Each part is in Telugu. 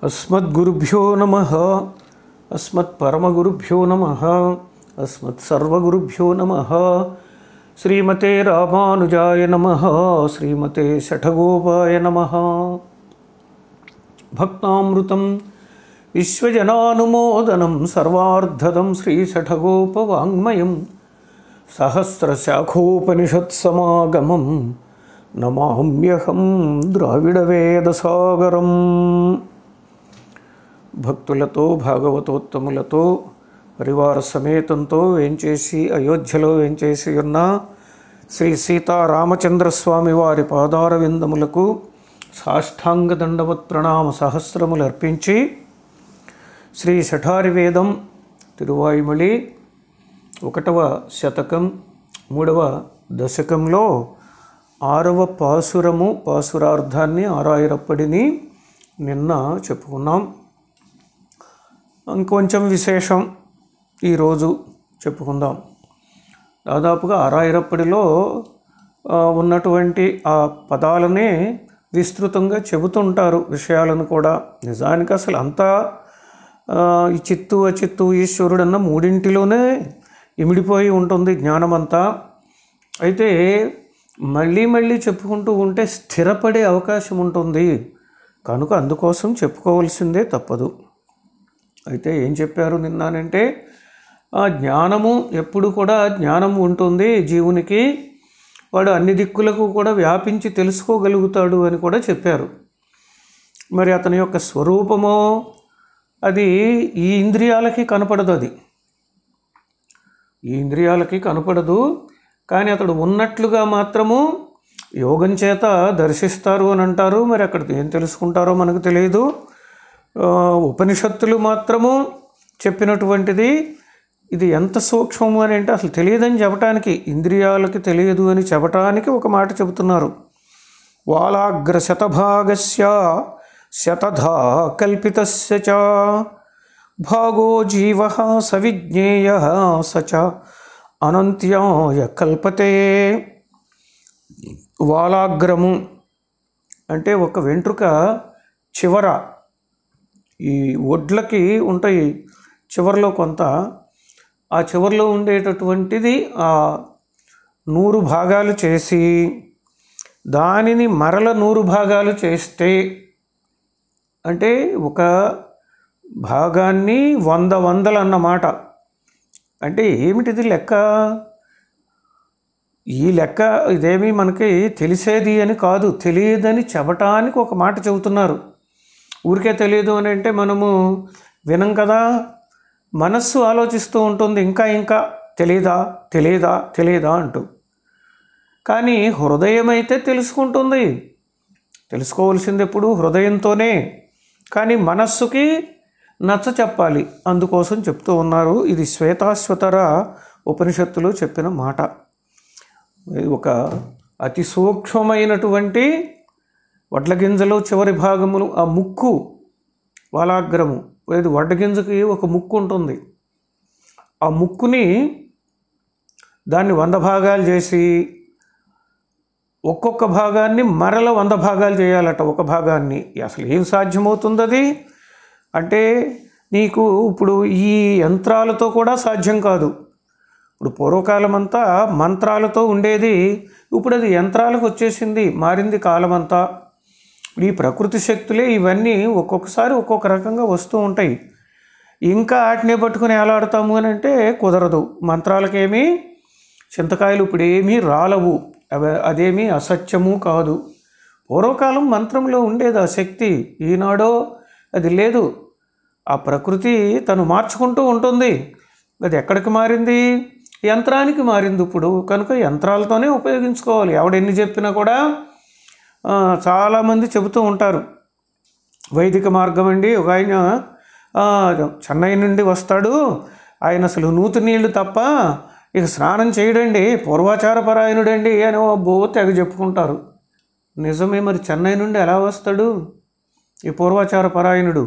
అస్మద్గురుభ్యో నమ అస్మత్పరమగురుభ్యో నమ అస్మత్సర్వగురుభ్యో నమ శ్రీమతే రామానుజాయ నమ శ్రీమతే శఠగోపాయ నమ భక్తామృతం విశ్వజనానుమోదనం సర్వార్ధదం శ్రీశఠగోపవాङ्మయం సహస్రశాఖోపనిషత్సమాగమం నమామ్యహం ద్రావిడవేదసాగరం భక్తులతో భాగవతోత్తములతో పరివార సమేతంతో వేంచేసి అయోధ్యలో వేంచేసి ఉన్న శ్రీ సీతారామచంద్రస్వామి వారి పాదార విందములకు సాష్టాంగ దండవత్ ప్రణామ సహస్రములు అర్పించి శ్రీ శఠారి వేదం తిరువాయుమళి ఒకటవ శతకం మూడవ దశకంలో ఆరవ పాసురము పాసురార్థాన్ని ఆరాయిరప్పడిని నిన్న చెప్పుకున్నాం ఇంకొంచెం విశేషం ఈరోజు చెప్పుకుందాం దాదాపుగా ఆరాయిరప్పడిలో ఆ, ఉన్నటువంటి ఆ పదాలనే విస్తృతంగా చెబుతుంటారు విషయాలను కూడా నిజానికి అసలు అంతా ఆ, ఈ చిత్తు అచిత్తు ఈశ్వరుడు అన్న మూడింటిలోనే ఇమిడిపోయి ఉంటుంది జ్ఞానమంతా అయితే మళ్ళీ మళ్ళీ చెప్పుకుంటూ ఉంటే స్థిరపడే అవకాశం ఉంటుంది కనుక అందుకోసం చెప్పుకోవాల్సిందే తప్పదు అయితే ఏం చెప్పారు నిన్నానంటే ఆ జ్ఞానము ఎప్పుడు కూడా జ్ఞానం ఉంటుంది జీవునికి వాడు అన్ని దిక్కులకు కూడా వ్యాపించి తెలుసుకోగలుగుతాడు అని కూడా చెప్పారు మరి అతని యొక్క స్వరూపమో అది ఈ ఇంద్రియాలకి కనపడదు అది ఈ ఇంద్రియాలకి కనపడదు కానీ అతడు ఉన్నట్లుగా మాత్రము యోగం చేత దర్శిస్తారు అని అంటారు మరి అక్కడ ఏం తెలుసుకుంటారో మనకు తెలియదు ఆ, ఉపనిషత్తులు మాత్రము చెప్పినటువంటిది ఇది ఎంత సూక్ష్మము అని అంటే అసలు తెలియదని చెప్పటానికి ఇంద్రియాలకి తెలియదు అని చెప్పటానికి ఒక మాట చెబుతున్నారు వాలాగ్ర శతభాగస్య శతధా కల్పితస్య చ భాగో జీవ సవిజ్ఞేయ స చ అనంత్యాయ కల్పతే వాలాగ్రము అంటే ఒక వెంట్రుక చివర ఈ ఒడ్లకి ఉంటాయి చివరిలో కొంత ఆ చివరిలో ఉండేటటువంటిది ఆ నూరు భాగాలు చేసి దానిని మరల నూరు భాగాలు చేస్తే అంటే ఒక భాగాన్ని వంద వందలు అన్నమాట అంటే ఏమిటిది లెక్క ఈ లెక్క ఇదేమీ మనకి తెలిసేది అని కాదు తెలియదని చెప్పటానికి ఒక మాట చెబుతున్నారు ఊరికే తెలియదు అని అంటే మనము వినం కదా మనస్సు ఆలోచిస్తూ ఉంటుంది ఇంకా ఇంకా తెలియదా తెలియదా తెలియదా అంటూ కానీ హృదయం అయితే తెలుసుకుంటుంది తెలుసుకోవాల్సింది ఎప్పుడు హృదయంతోనే కానీ మనస్సుకి నచ్చ చెప్పాలి అందుకోసం చెప్తూ ఉన్నారు ఇది శ్వేతాశ్వతర ఉపనిషత్తులు చెప్పిన మాట ఇది ఒక అతి సూక్ష్మమైనటువంటి వడ్ల గింజలో చివరి భాగములు ఆ ముక్కు వాలాగ్రము లేదు వడ్ల గింజకి ఒక ముక్కు ఉంటుంది ఆ ముక్కుని దాన్ని వంద భాగాలు చేసి ఒక్కొక్క భాగాన్ని మరల వంద భాగాలు చేయాలట ఒక భాగాన్ని అసలు ఏం సాధ్యమవుతుంది అది అంటే నీకు ఇప్పుడు ఈ యంత్రాలతో కూడా సాధ్యం కాదు ఇప్పుడు పూర్వకాలం అంతా మంత్రాలతో ఉండేది ఇప్పుడు అది యంత్రాలకు వచ్చేసింది మారింది కాలం అంతా ఈ ప్రకృతి శక్తులే ఇవన్నీ ఒక్కొక్కసారి ఒక్కొక్క రకంగా వస్తూ ఉంటాయి ఇంకా వాటినే పట్టుకుని ఎలాడతాము అని అంటే కుదరదు మంత్రాలకేమీ చింతకాయలు ఇప్పుడు ఏమీ రాలవు అవ అదేమీ అసత్యము కాదు పూర్వకాలం మంత్రంలో ఉండేది ఆ శక్తి ఈనాడో అది లేదు ఆ ప్రకృతి తను మార్చుకుంటూ ఉంటుంది అది ఎక్కడికి మారింది యంత్రానికి మారింది ఇప్పుడు కనుక యంత్రాలతోనే ఉపయోగించుకోవాలి ఎవడెన్ని చెప్పినా కూడా ఆ, చాలామంది చెబుతూ ఉంటారు వైదిక మార్గం అండి ఒక ఆయన ఆ, చెన్నై నుండి వస్తాడు ఆయన అసలు నూతి నీళ్లు తప్ప ఇక స్నానం చేయడండి పూర్వాచార పరాయణుడండి అని ఓ బో తెగ చెప్పుకుంటారు నిజమే మరి చెన్నై నుండి ఎలా వస్తాడు ఈ పూర్వాచార పరాయణుడు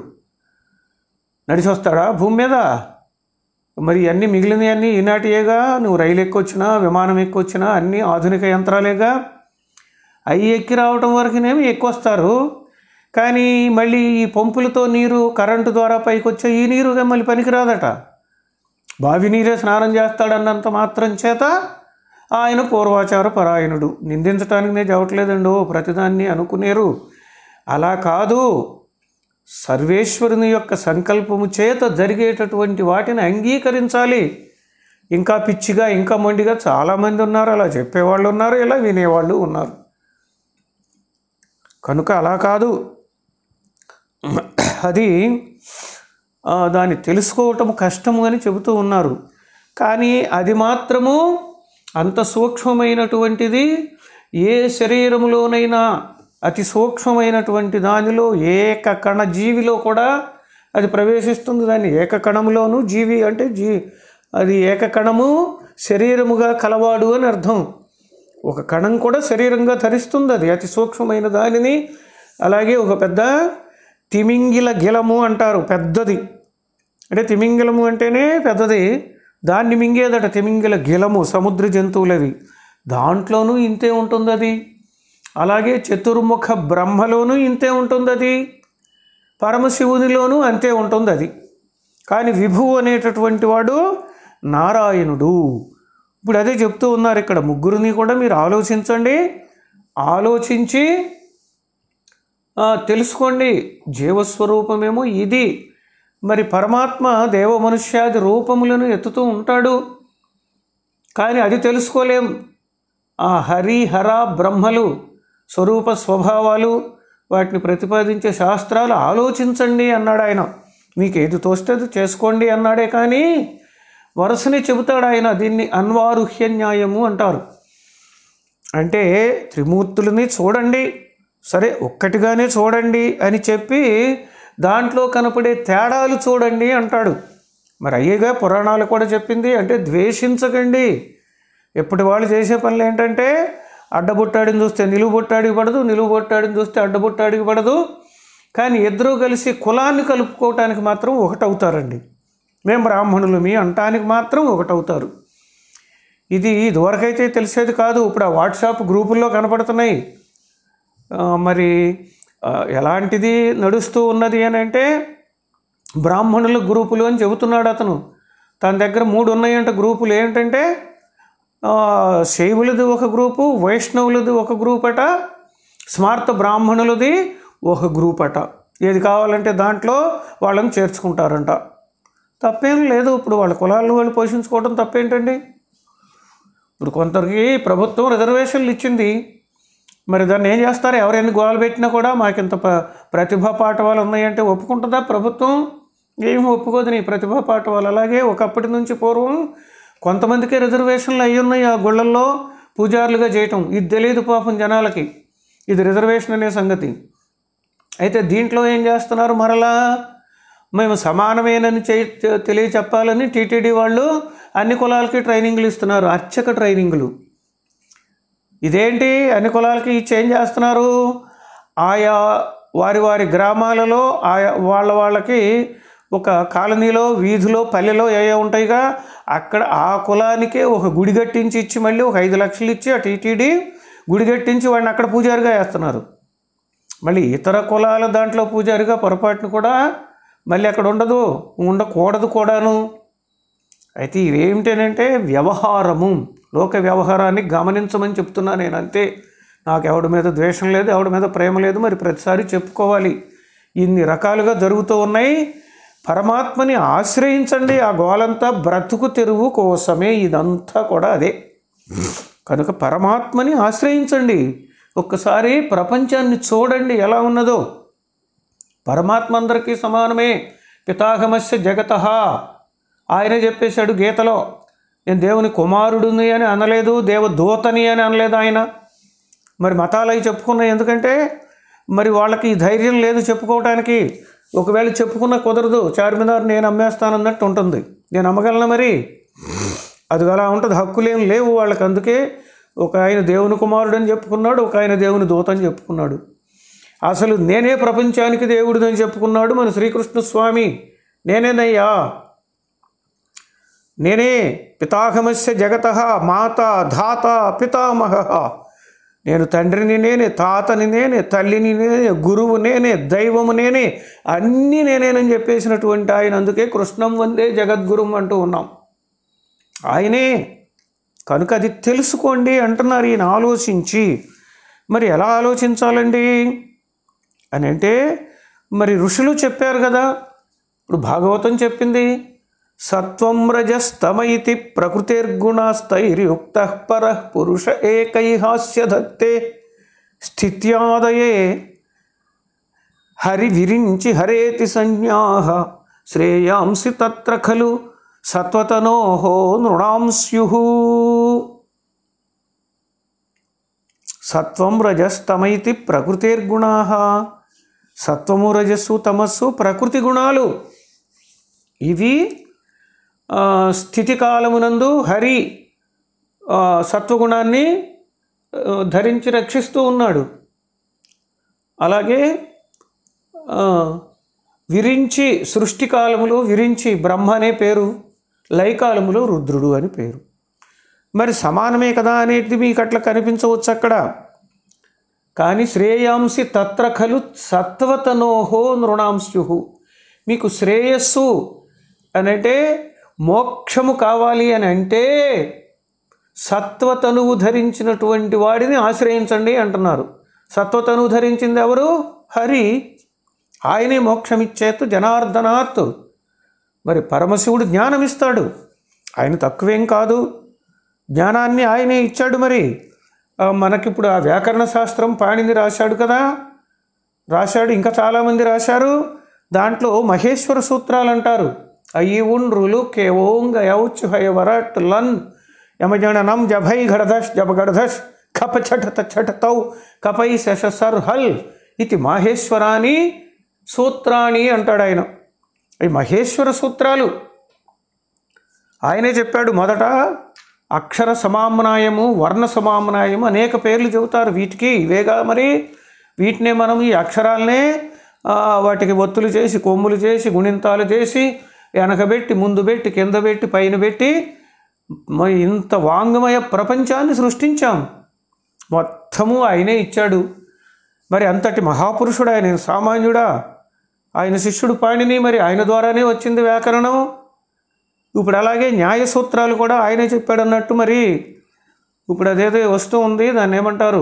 నడిచి వస్తాడా భూమి మీద మరి అన్నీ మిగిలినవన్నీ ఈనాటియేగా నువ్వు రైలు ఎక్కొచ్చినా విమానం ఎక్కొచ్చినా అన్నీ ఆధునిక యంత్రాలేగా అవి ఎక్కి రావటం వరకునేమి ఎక్కువ వస్తారు కానీ మళ్ళీ ఈ పంపులతో నీరు కరెంటు ద్వారా పైకి వచ్చే ఈ నీరు మళ్ళీ పనికిరాదట బావి నీరే స్నానం చేస్తాడన్నంత మాత్రం చేత ఆయన పూర్వాచార పరాయణుడు నిందించడానికి నేను చెప్పట్లేదండి ఓ ప్రతిదాన్ని అనుకునేరు అలా కాదు సర్వేశ్వరుని యొక్క సంకల్పము చేత జరిగేటటువంటి వాటిని అంగీకరించాలి ఇంకా పిచ్చిగా ఇంకా మొండిగా చాలామంది ఉన్నారు అలా చెప్పేవాళ్ళు ఉన్నారు ఇలా వినేవాళ్ళు ఉన్నారు కనుక అలా కాదు అది ఆ, దాన్ని తెలుసుకోవటం కష్టము అని చెబుతూ ఉన్నారు కానీ అది మాత్రము అంత సూక్ష్మమైనటువంటిది ఏ శరీరములోనైనా అతి సూక్ష్మమైనటువంటి దానిలో ఏక కణ జీవిలో కూడా అది ప్రవేశిస్తుంది దాన్ని ఏకకణములోను జీవి అంటే జీ అది ఏకకణము శరీరముగా కలవాడు అని అర్థం ఒక కణం కూడా శరీరంగా ధరిస్తుంది అది అతి సూక్ష్మమైన దానిని అలాగే ఒక పెద్ద తిమింగిల గిలము అంటారు పెద్దది అంటే తిమింగిలము అంటేనే పెద్దది దాన్ని మింగేదట తిమింగిల గిలము సముద్ర జంతువులవి దాంట్లోనూ ఇంతే ఉంటుంది అది అలాగే చతుర్ముఖ బ్రహ్మలోనూ ఇంతే ఉంటుంది అది పరమశివునిలోనూ అంతే ఉంటుంది అది కానీ విభువు అనేటటువంటి వాడు నారాయణుడు ఇప్పుడు అదే చెప్తూ ఉన్నారు ఇక్కడ ముగ్గురిని కూడా మీరు ఆలోచించండి ఆలోచించి ఆ, తెలుసుకోండి జీవస్వరూపమేమో ఇది మరి పరమాత్మ దేవ మనుష్యాది రూపములను ఎత్తుతూ ఉంటాడు కానీ అది తెలుసుకోలేం ఆ హరి హర బ్రహ్మలు స్వరూప స్వభావాలు వాటిని ప్రతిపాదించే శాస్త్రాలు ఆలోచించండి అన్నాడు ఆయన మీకు ఏది తోస్తే అది చేసుకోండి అన్నాడే కానీ వరుసని చెబుతాడు ఆయన దీన్ని అన్వారుహ్య న్యాయము అంటారు అంటే త్రిమూర్తులని చూడండి సరే ఒక్కటిగానే చూడండి అని చెప్పి దాంట్లో కనపడే తేడాలు చూడండి అంటాడు మరి అయ్యేగా పురాణాలు కూడా చెప్పింది అంటే ద్వేషించకండి ఎప్పటి వాళ్ళు చేసే పనులు ఏంటంటే అడ్డబుట్టాడిని చూస్తే నిలువు బుట్టాడికి పడదు నిలువు బుట్టాడిని చూస్తే అడ్డబుట్టాడికి పడదు కానీ ఇద్దరూ కలిసి కులాన్ని కలుపుకోవటానికి మాత్రం ఒకటవుతారండి మేము బ్రాహ్మణులు మీ అంటానికి మాత్రం ఒకటవుతారు ఇది ఇదివరకైతే తెలిసేది కాదు ఇప్పుడు ఆ వాట్సాప్ గ్రూపుల్లో కనపడుతున్నాయి ఆ, మరి ఆ, ఎలాంటిది నడుస్తూ ఉన్నది అని అంటే బ్రాహ్మణుల గ్రూపులు అని చెబుతున్నాడు అతను తన దగ్గర మూడు ఉన్నాయంట గ్రూపులు ఏంటంటే ఆ, శైవులది ఒక గ్రూపు వైష్ణవులది ఒక గ్రూప్ అట స్మార్త బ్రాహ్మణులది ఒక గ్రూప్ అట ఏది కావాలంటే దాంట్లో వాళ్ళని చేర్చుకుంటారంట తప్పేం లేదు ఇప్పుడు వాళ్ళ కులాలను వాళ్ళు పోషించుకోవడం తప్పేంటండి ఇప్పుడు కొందరికి ప్రభుత్వం రిజర్వేషన్లు ఇచ్చింది మరి దాన్ని ఏం చేస్తారు ఎవరెన్ని గోడలు పెట్టినా కూడా మాకింత ప ప్రతిభా పాఠవాలు ఉన్నాయంటే ఒప్పుకుంటుందా ప్రభుత్వం ఏం ఒప్పుకోదు నీ ప్రతిభా పాఠవాలు అలాగే ఒకప్పటి నుంచి పూర్వం కొంతమందికి రిజర్వేషన్లు అయి ఉన్నాయి ఆ గుళ్ళల్లో పూజారులుగా చేయటం ఇది తెలియదు పాపం జనాలకి ఇది రిజర్వేషన్ అనే సంగతి అయితే దీంట్లో ఏం చేస్తున్నారు మరలా మేము సమానమేనని చే తెలియ చెప్పాలని టీటీడీ వాళ్ళు అన్ని కులాలకి ట్రైనింగ్లు ఇస్తున్నారు అర్చక ట్రైనింగ్లు ఇదేంటి అన్ని కులాలకి ఇచ్చి ఏం చేస్తున్నారు ఆయా వారి వారి గ్రామాలలో ఆయా వాళ్ళ వాళ్ళకి ఒక కాలనీలో వీధిలో పల్లెలో ఏ ఏ ఉంటాయిగా అక్కడ ఆ కులానికే ఒక గుడి కట్టించి ఇచ్చి మళ్ళీ ఒక ఐదు లక్షలు ఇచ్చి ఆ టీటీడీ గుడి కట్టించి వాడిని అక్కడ పూజారిగా వేస్తున్నారు మళ్ళీ ఇతర కులాల దాంట్లో పూజారిగా పొరపాటును కూడా మళ్ళీ అక్కడ ఉండదు ఉండకూడదు కూడాను అయితే ఇవేమిటనంటే వ్యవహారము లోక వ్యవహారాన్ని గమనించమని చెప్తున్నా నేను అంతే నాకు ఎవడి మీద ద్వేషం లేదు ఎవడి మీద ప్రేమ లేదు మరి ప్రతిసారి చెప్పుకోవాలి ఇన్ని రకాలుగా జరుగుతూ ఉన్నాయి పరమాత్మని ఆశ్రయించండి ఆ గోలంతా బ్రతుకు తెరువు కోసమే ఇదంతా కూడా అదే కనుక పరమాత్మని ఆశ్రయించండి ఒక్కసారి ప్రపంచాన్ని చూడండి ఎలా ఉన్నదో పరమాత్మ అందరికీ సమానమే పితాగమస్య జగత ఆయన చెప్పేశాడు గీతలో నేను దేవుని కుమారుడిని అని అనలేదు దేవదూతని అని అనలేదు ఆయన మరి మతాలు అవి చెప్పుకున్నాయి ఎందుకంటే మరి వాళ్ళకి ఈ ధైర్యం లేదు చెప్పుకోవటానికి ఒకవేళ చెప్పుకున్న కుదరదు చార్మినార్ నేను అమ్మేస్తానన్నట్టు ఉంటుంది నేను అమ్మగలను మరి అది అలా ఉంటుంది హక్కులేం లేవు వాళ్ళకి అందుకే ఒక ఆయన దేవుని కుమారుడు అని చెప్పుకున్నాడు ఒక ఆయన దేవుని దూత అని చెప్పుకున్నాడు అసలు నేనే ప్రపంచానికి దేవుడిదని చెప్పుకున్నాడు మన శ్రీకృష్ణ స్వామి నేనేనయ్యా నేనే పితాహమస్య జగత మాత ధాత పితామహ నేను తండ్రిని నేనే తాతని నేనే తల్లిని నేనే గురువు నేనే దైవము నేనే అన్నీ నేనేనని చెప్పేసినటువంటి ఆయన అందుకే కృష్ణం వందే జగద్గురుం అంటూ ఉన్నాం ఆయనే కనుక అది తెలుసుకోండి అంటున్నారు ఈయన ఆలోచించి మరి ఎలా ఆలోచించాలండి అని అంటే మరి ఋషులు చెప్పారు కదా ఇప్పుడు భాగవతం చెప్పింది సత్వం రజస్తమైతి ప్రకృతిర్గుణాస్తైర్యుక్త పర పురుష ఏకైహాస్య దత్తే స్థిత్యాదయే హరి విరించి హరేతి సంజ్ఞా శ్రేయాంసి తత్ర ఖలు సత్వతనో నృణాం స్యు సత్వం రజస్తమైతి ప్రకృతిర్గుణా సత్వము రజస్సు తమస్సు ప్రకృతి గుణాలు ఇవి ఆ, స్థితి కాలమునందు హరి ఆ, సత్వగుణాన్ని ఆ, ధరించి రక్షిస్తూ ఉన్నాడు అలాగే ఆ, విరించి సృష్టి కాలములో విరించి బ్రహ్మ అనే పేరు లయకాలములో రుద్రుడు అని పేరు మరి సమానమే కదా అనేది మీకు అట్లా కనిపించవచ్చు అక్కడ కానీ శ్రేయాంసి తత్ర ఖలు సత్వతనోహో నృణాంశు మీకు శ్రేయస్సు అని అంటే మోక్షము కావాలి అని అంటే సత్వతనువు ధరించినటువంటి వాడిని ఆశ్రయించండి అంటున్నారు సత్వతనువు ధరించింది ఎవరు హరి ఆయనే మోక్షమిచ్చేత్తు జనార్దనాత్ మరి పరమశివుడు జ్ఞానం ఇస్తాడు ఆయన తక్కువేం కాదు జ్ఞానాన్ని ఆయనే ఇచ్చాడు మరి ఆ, మనకిప్పుడు ఆ వ్యాకరణ శాస్త్రం పాణిని రాశాడు కదా రాశాడు ఇంకా చాలామంది రాశారు దాంట్లో మహేశ్వర సూత్రాలు అంటారు అయ్యి ఉండ్రులు కేవోంగ యౌచ్ హయవరట్ లన్ యమజననం జభై ఘడధష్ జబగడధష్ కప చటత చటతౌ కపై శశసర్ హల్ ఇది మాహేశ్వరాని సూత్రాణి అంటాడు ఆయన ఈ మహేశ్వర సూత్రాలు ఆయనే చెప్పాడు మొదట అక్షర సమామ్నాయము వర్ణ సమామ్నాయము అనేక పేర్లు చెబుతారు వీటికి ఇవేగా మరి వీటినే మనం ఈ అక్షరాలనే ఆ, వాటికి ఒత్తులు చేసి కొమ్ములు చేసి గుణింతాలు చేసి వెనకబెట్టి ముందు పెట్టి కింద పెట్టి పైన పెట్టి మ- ఇంత వాంగ్మయ ప్రపంచాన్ని సృష్టించాం మొత్తము ఆయనే ఇచ్చాడు మరి అంతటి మహాపురుషుడు ఆయన సామాన్యుడా ఆయన శిష్యుడు పాణిని మరి ఆయన ద్వారానే వచ్చింది వ్యాకరణం ఇప్పుడు అలాగే న్యాయ సూత్రాలు కూడా ఆయనే చెప్పాడు అన్నట్టు మరి ఇప్పుడు అదేదో వస్తూ ఉంది దాన్ని ఏమంటారు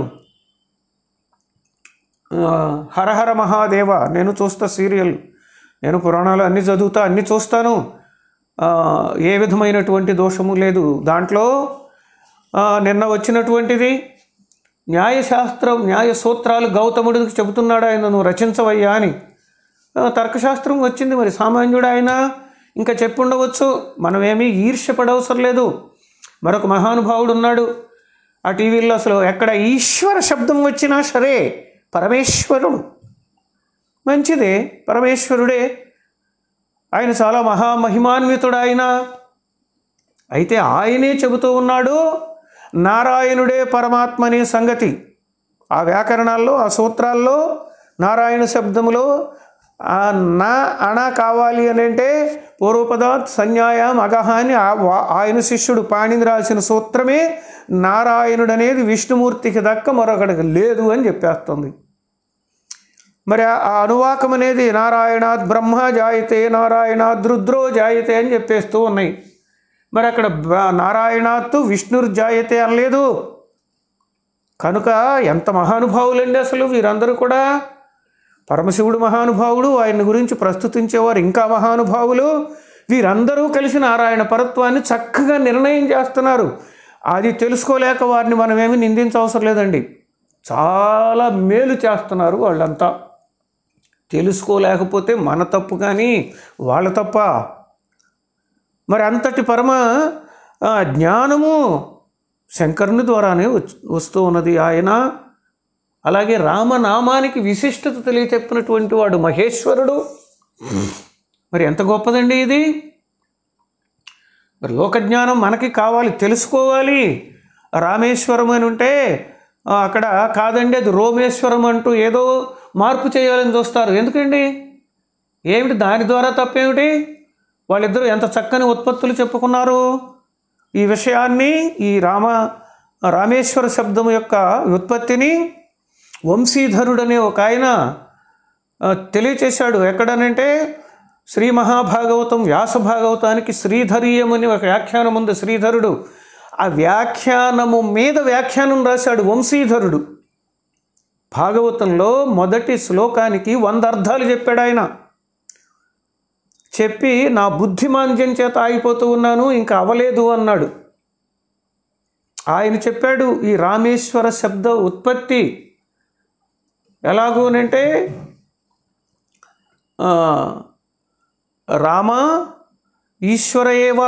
ఆ, హరహర మహాదేవ నేను చూస్తా సీరియల్ నేను పురాణాలు అన్నీ చదువుతా అన్నీ చూస్తాను ఆ, ఏ విధమైనటువంటి దోషము లేదు దాంట్లో ఆ, నిన్న వచ్చినటువంటిది న్యాయశాస్త్రం న్యాయ సూత్రాలు గౌతముడికి చెబుతున్నాడు ఆయన నువ్వు రచించవయ్యా అని ఆ, తర్కశాస్త్రం వచ్చింది మరి సామాన్యుడు ఆయన ఇంకా చెప్పుండవచ్చు మనమేమీ ఈర్ష్యపడవసరం లేదు మరొక మహానుభావుడు ఉన్నాడు ఆ టీవీల్లో అసలు ఎక్కడ ఈశ్వర శబ్దం వచ్చినా సరే పరమేశ్వరుడు మంచిదే పరమేశ్వరుడే ఆయన చాలా మహామహిమాన్వితుడు ఆయన అయితే ఆయనే చెబుతూ ఉన్నాడు నారాయణుడే పరమాత్మ అనే సంగతి ఆ వ్యాకరణాల్లో ఆ సూత్రాల్లో నారాయణ శబ్దములో ఆ నా అణ కావాలి అని అంటే పూర్వపదాత్ సంజ్ఞాయం అగహ అని ఆ వా- ఆయన శిష్యుడు పాణిని రాసిన సూత్రమే నారాయణుడు అనేది విష్ణుమూర్తికి దక్క మరొకడికి లేదు అని చెప్పేస్తుంది మరి ఆ ఆ అనువాకం అనేది నారాయణాద్ బ్రహ్మ జాయితే నారాయణాద్ రుద్రో జాయితే అని చెప్పేస్తూ ఉన్నాయి మరి అక్కడ బ- నారాయణాత్తు విష్ణుర్జాయతే అనలేదు కనుక ఎంత మహానుభావులండి అసలు వీరందరూ కూడా పరమశివుడు మహానుభావుడు ఆయన గురించి ప్రస్తుతించేవారు ఇంకా మహానుభావులు వీరందరూ కలిసి నారాయణ పరత్వాన్ని చక్కగా నిర్ణయం చేస్తున్నారు అది తెలుసుకోలేక వారిని మనమేమి నిందించవసరం లేదండి చాలా మేలు చేస్తున్నారు వాళ్ళంతా తెలుసుకోలేకపోతే మన తప్పు కానీ వాళ్ళ తప్ప మరి అంతటి పరమ ఆ, జ్ఞానము శంకరుని ద్వారానే వచ్- వస్తూ ఉన్నది ఆయన అలాగే రామనామానికి విశిష్టత తెలియచెప్పినటువంటి వాడు మహేశ్వరుడు మరి ఎంత గొప్పదండి ఇది మరి లోకజ్ఞానం మనకి కావాలి తెలుసుకోవాలి రామేశ్వరం అని ఉంటే ఆ, అక్కడ కాదండి అది రోమేశ్వరం అంటూ ఏదో మార్పు చేయాలని చూస్తారు ఎందుకండి ఏమిటి దాని ద్వారా తప్పేమిటి వాళ్ళిద్దరూ ఎంత చక్కని ఉత్పత్తులు చెప్పుకున్నారు ఈ విషయాన్ని ఈ రామ రామేశ్వర శబ్దం యొక్క వ్యుత్పత్తిని వంశీధరుడనే ఒక ఆయన ఆ, తెలియచేశాడు ఎక్కడనంటే శ్రీ మహాభాగవతం వ్యాస భాగవతానికి శ్రీధరీయం అని ఒక వ్యాఖ్యానం ఉంది శ్రీధరుడు ఆ వ్యాఖ్యానము మీద వ్యాఖ్యానం రాశాడు వంశీధరుడు భాగవతంలో మొదటి శ్లోకానికి వంద అర్థాలు చెప్పాడు ఆయన చెప్పి నా బుద్ధిమాంద్యం చేత ఆగిపోతూ ఉన్నాను ఇంకా అవలేదు అన్నాడు ఆయన చెప్పాడు ఈ రామేశ్వర శబ్ద ఉత్పత్తి ఎలాగూనంటే ఆ, రామ ఈశ్వరయేవా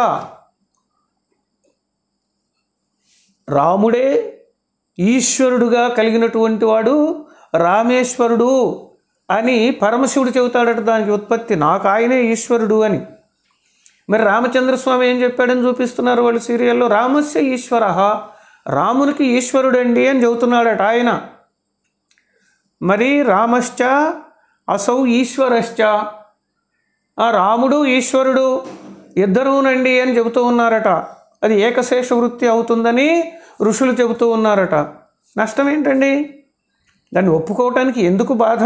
రాముడే ఈశ్వరుడుగా కలిగినటువంటి వాడు రామేశ్వరుడు అని పరమశివుడు చెబుతాడట దానికి ఉత్పత్తి నాకు ఆయనే ఈశ్వరుడు అని మరి రామచంద్రస్వామి ఏం చెప్పాడని చూపిస్తున్నారు వాళ్ళు సీరియల్లో రామస్య ఈశ్వర రామునికి ఈశ్వరుడండి అని చెబుతున్నాడట ఆయన మరి రామశ్చ అసౌ ఈశ్వరశ్చ ఆ రాముడు ఈశ్వరుడు ఇద్దరూనండి అని చెబుతూ ఉన్నారట అది ఏకశేష వృత్తి అవుతుందని ఋషులు చెబుతూ ఉన్నారట నష్టం ఏంటండి దాన్ని ఒప్పుకోవటానికి ఎందుకు బాధ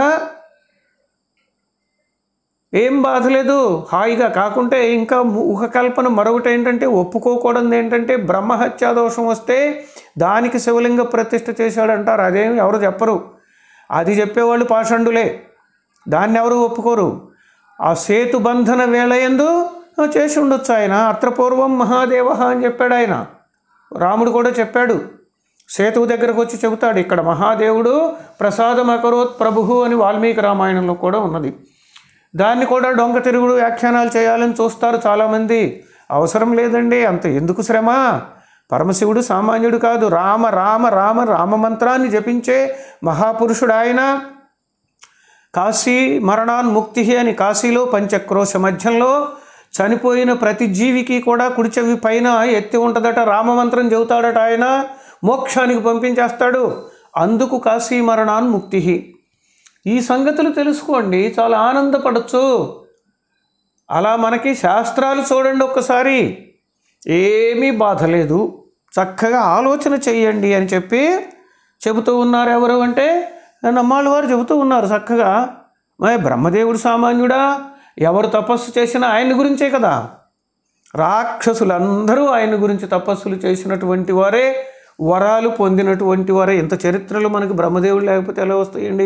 ఏం బాధ లేదు హాయిగా కాకుంటే ఇంకా ఊహకల్పన మరొకటి ఏంటంటే ఒప్పుకోకూడదు ఏంటంటే బ్రహ్మహత్యా దోషం వస్తే దానికి శివలింగ ప్రతిష్ఠ చేశాడంటారు అదేమి ఎవరు చెప్పరు అది చెప్పేవాళ్ళు పాషండులే దాన్ని ఎవరు ఒప్పుకోరు ఆ సేతు బంధన వేళ ఎందు చేసి ఉండొచ్చు ఆయన అత్రపూర్వం మహాదేవ అని చెప్పాడు ఆయన రాముడు కూడా చెప్పాడు సేతువు దగ్గరకు వచ్చి చెబుతాడు ఇక్కడ మహాదేవుడు ప్రసాదం అకరోత్ ప్రభు అని వాల్మీకి రామాయణంలో కూడా ఉన్నది దాన్ని కూడా డొంక తిరుగుడు వ్యాఖ్యానాలు చేయాలని చూస్తారు చాలామంది అవసరం లేదండి అంత ఎందుకు శ్రమ పరమశివుడు సామాన్యుడు కాదు రామ రామ రామ రామ మంత్రాన్ని జపించే మహాపురుషుడు ఆయన కాశీ మరణాన్ ముక్తి అని కాశీలో పంచక్రోశ మధ్యంలో చనిపోయిన ప్రతి జీవికి కూడా కుడి చెవి పైన ఎత్తి ఉంటుందట రామమంత్రం చెబుతాడట ఆయన మోక్షానికి పంపించేస్తాడు అందుకు కాశీ మరణాన్ ముక్తి ఈ సంగతులు తెలుసుకోండి చాలా ఆనందపడచ్చు అలా మనకి శాస్త్రాలు చూడండి ఒక్కసారి ఏమీ బాధ లేదు చక్కగా ఆలోచన చెయ్యండి అని చెప్పి చెబుతూ ఉన్నారు ఎవరు అంటే నమ్మాళ్ళ వారు చెబుతూ ఉన్నారు చక్కగా మరి బ్రహ్మదేవుడు సామాన్యుడా ఎవరు తపస్సు చేసినా ఆయన గురించే కదా రాక్షసులందరూ ఆయన గురించి తపస్సులు చేసినటువంటి వారే వరాలు పొందినటువంటి వారే ఇంత చరిత్రలు మనకి బ్రహ్మదేవుడు లేకపోతే ఎలా వస్తాయండి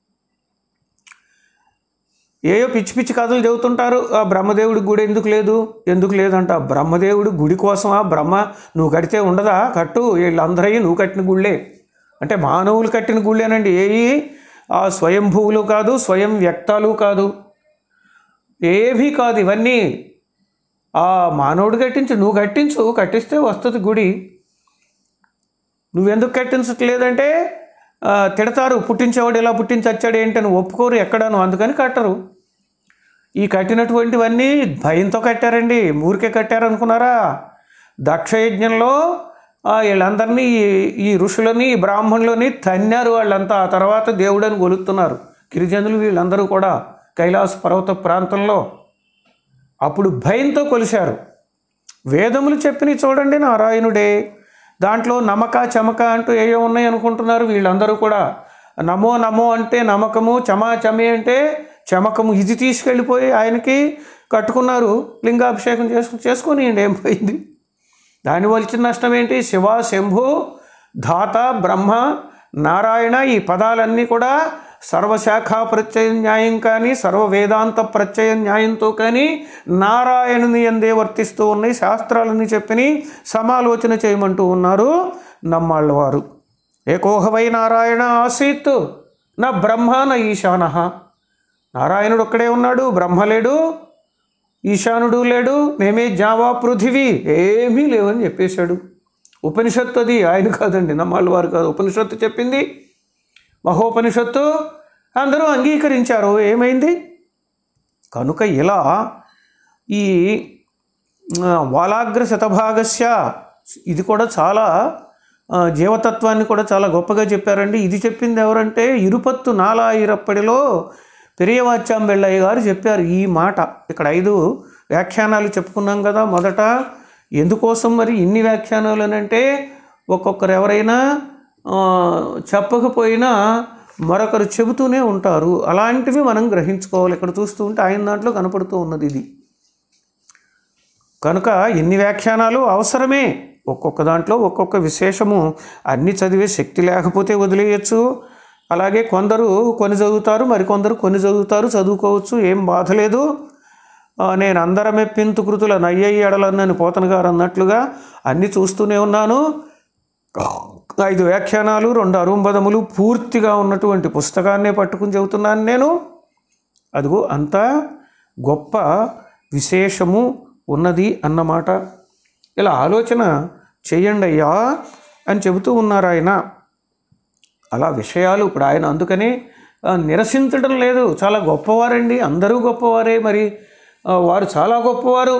ఏయో పిచ్చి పిచ్చి కథలు చెబుతుంటారు ఆ బ్రహ్మదేవుడి గుడి ఎందుకు లేదు ఎందుకు లేదంట బ్రహ్మదేవుడి గుడి కోసమా బ్రహ్మ నువ్వు కడితే ఉండదా కట్టు వీళ్ళందరూ నువ్వు కట్టిన గుళ్ళే అంటే మానవులు కట్టిన గుళ్ళేనండి ఏవి ఆ స్వయంభువులు కాదు స్వయం వ్యక్తాలు కాదు ఏవీ కాదు ఇవన్నీ ఆ మానవుడు కట్టించు నువ్వు కట్టించు కట్టిస్తే వస్తుంది గుడి నువ్వెందుకు కట్టించట్లేదంటే ఆ, తిడతారు పుట్టించేవాడు ఇలా పుట్టించచ్చాడు ఏంటని ఒప్పుకోరు ఎక్కడను అందుకని కట్టరు ఈ కట్టినటువంటివన్నీ భయంతో కట్టారండి ఊరికే కట్టారు అనుకున్నారా దక్షయజ్ఞంలో ఆ, వీళ్ళందరినీ ఈ- ఈ ఋషులని ఈ బ్రాహ్మణులని తన్నారు వాళ్ళంతా ఆ తర్వాత దేవుడని గొలుతున్నారు గిరిజనులు వీళ్ళందరూ కూడా కైలాస పర్వత ప్రాంతంలో అప్పుడు భయంతో కొలిశారు వేదములు చెప్పినవి చూడండి నారాయణుడే దాంట్లో నమక చమక అంటూ ఏయో ఉన్నాయి అనుకుంటున్నారు వీళ్ళందరూ కూడా నమో నమో అంటే నమ్మకము చమా చమే అంటే చమకము ఇది తీసుకెళ్ళిపోయి ఆయనకి కట్టుకున్నారు లింగాభిషేకం చేసుకు చేసుకొని ఏం పోయింది దాని వచ్చిన నష్టం ఏంటి శివ శంభు ధాత బ్రహ్మ నారాయణ ఈ పదాలన్నీ కూడా సర్వశాఖా ప్రత్యయ న్యాయం కానీ సర్వ వేదాంత ప్రత్యయ న్యాయంతో కానీ నారాయణుని ఎందే వర్తిస్తూ ఉన్నాయి శాస్త్రాలని చెప్పిని సమాలోచన చేయమంటూ ఉన్నారు నమ్మాళ్ళ వారు ఏకోహవై నారాయణ ఆసీత్ నా బ్రహ్మ నా ఈశాన నారాయణుడు ఒక్కడే ఉన్నాడు బ్రహ్మ లేడు ఈశానుడు లేడు నేమే జావా పృథివీ ఏమీ లేవని చెప్పేశాడు ఉపనిషత్తు అది ఆయన కాదండి నమ్మాళ్ళ వారు కాదు ఉపనిషత్తు చెప్పింది మహోపనిషత్తు అందరూ అంగీకరించారు ఏమైంది కనుక ఇలా ఈ ఆ, వాలాగ్ర శతభాగస్య ఇది కూడా చాలా ఆ, జీవతత్వాన్ని కూడా చాలా గొప్పగా చెప్పారండి ఇది చెప్పింది ఎవరంటే ఇరుపత్తు నాలాయిరప్పటిలో పెరియవాచ్యాంబెళ్ళయ్య గారు చెప్పారు ఈ మాట ఇక్కడ ఐదు వ్యాఖ్యానాలు చెప్పుకున్నాం కదా మొదట ఎందుకోసం మరి ఇన్ని వ్యాఖ్యానాలు అని అంటే ఒక్కొక్కరు ఎవరైనా ఆ, చెప్పకపోయినా మరొకరు చెబుతూనే ఉంటారు అలాంటివి మనం గ్రహించుకోవాలి ఇక్కడ చూస్తూ ఉంటే ఆయన దాంట్లో కనపడుతూ ఉన్నది ఇది కనుక ఎన్ని వ్యాఖ్యానాలు అవసరమే ఒక్కొక్క దాంట్లో ఒక్కొక్క విశేషము అన్ని చదివే శక్తి లేకపోతే వదిలేయచ్చు అలాగే కొందరు కొన్ని చదువుతారు మరికొందరు కొన్ని చదువుతారు చదువుకోవచ్చు ఏం బాధ లేదు ఆ, నేను అందరమెప్పింతు కృతుల నయ్యయ్య ఎడలన్నని పోతన గారు అన్నట్లుగా అన్నీ చూస్తూనే ఉన్నాను ఐదు వ్యాఖ్యానాలు రెండు అరుంబదములు పూర్తిగా ఉన్నటువంటి పుస్తకాన్నే పట్టుకుని చెబుతున్నాను నేను అదిగో అంత గొప్ప విశేషము ఉన్నది అన్నమాట ఇలా ఆలోచన చేయండి అయ్యా అని చెబుతూ ఉన్నారు ఆయన అలా విషయాలు ఇప్పుడు ఆయన అందుకని ఆ, నిరసించడం లేదు చాలా గొప్పవారండి అందరూ గొప్పవారే మరి ఆ, వారు చాలా గొప్పవారు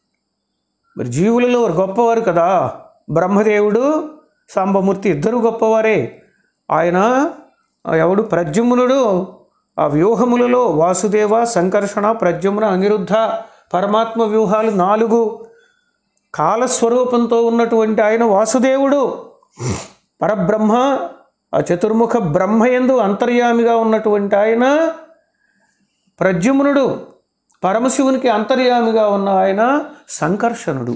మరి జీవులలో వారు గొప్పవారు కదా బ్రహ్మదేవుడు సాంబమూర్తి ఇద్దరు గొప్పవారే ఆయన ఆ, ఎవడు ప్రద్యుమ్నుడు ఆ వ్యూహములలో వాసుదేవ సంకర్షణ ప్రద్యుమ్న అనిరుద్ధ పరమాత్మ వ్యూహాలు నాలుగు కాలస్వరూపంతో ఉన్నటువంటి ఆయన వాసుదేవుడు పరబ్రహ్మ ఆ చతుర్ముఖ బ్రహ్మయందు అంతర్యామిగా ఉన్నటువంటి ఆయన ప్రద్యుమ్నుడు పరమశివునికి అంతర్యామిగా ఉన్న ఆయన సంకర్షణుడు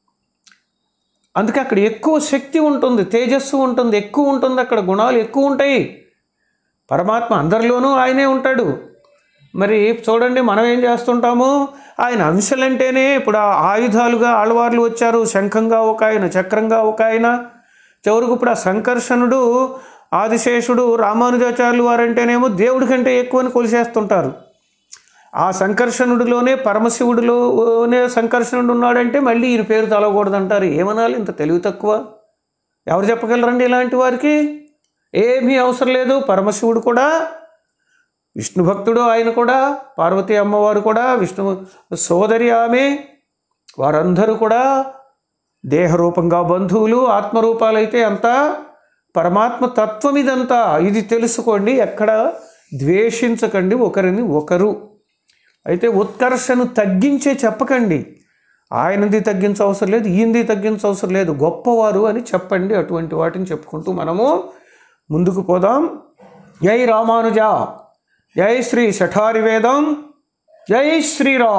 అందుకే అక్కడ ఎక్కువ శక్తి ఉంటుంది తేజస్సు ఉంటుంది ఎక్కువ ఉంటుంది అక్కడ గుణాలు ఎక్కువ ఉంటాయి పరమాత్మ అందరిలోనూ ఆయనే ఉంటాడు మరి చూడండి మనం ఏం చేస్తుంటాము ఆయన అంశలంటేనే ఇప్పుడు ఆ ఆయుధాలుగా ఆళ్వార్లు వచ్చారు శంఖంగా ఒక ఆయన చక్రంగా ఒక ఆయన చివరికి ఇప్పుడు ఆ సంకర్షణుడు ఆదిశేషుడు రామానుజాచార్యులు వారంటేనేమో దేవుడి కంటే ఎక్కువని కొలిసేస్తుంటారు ఆ సంకర్షణుడిలోనే పరమశివుడిలోనే సంకర్షణుడు ఉన్నాడంటే మళ్ళీ ఈయన పేరు తలకూడదంటారు ఏమనాలి ఇంత తెలివి తక్కువ ఎవరు చెప్పగలరండి ఇలాంటి వారికి ఏమీ అవసరం లేదు పరమశివుడు కూడా విష్ణు భక్తుడు ఆయన కూడా పార్వతీ అమ్మవారు కూడా విష్ణు సోదరి ఆమె వారందరూ కూడా దేహరూపంగా బంధువులు ఆత్మరూపాలైతే అంతా పరమాత్మ తత్వం ఇదంతా ఇది తెలుసుకోండి ఎక్కడ ద్వేషించకండి ఒకరిని ఒకరు అయితే ఉత్కర్షను తగ్గించే చెప్పకండి ఆయనది తగ్గించ అవసరం లేదు ఈయనది తగ్గించ అవసరం లేదు గొప్పవారు అని చెప్పండి అటువంటి వాటిని చెప్పుకుంటూ మనము ముందుకు పోదాం జై రామానుజ జై శ్రీ శఠారి వేదం జై శ్రీరామ్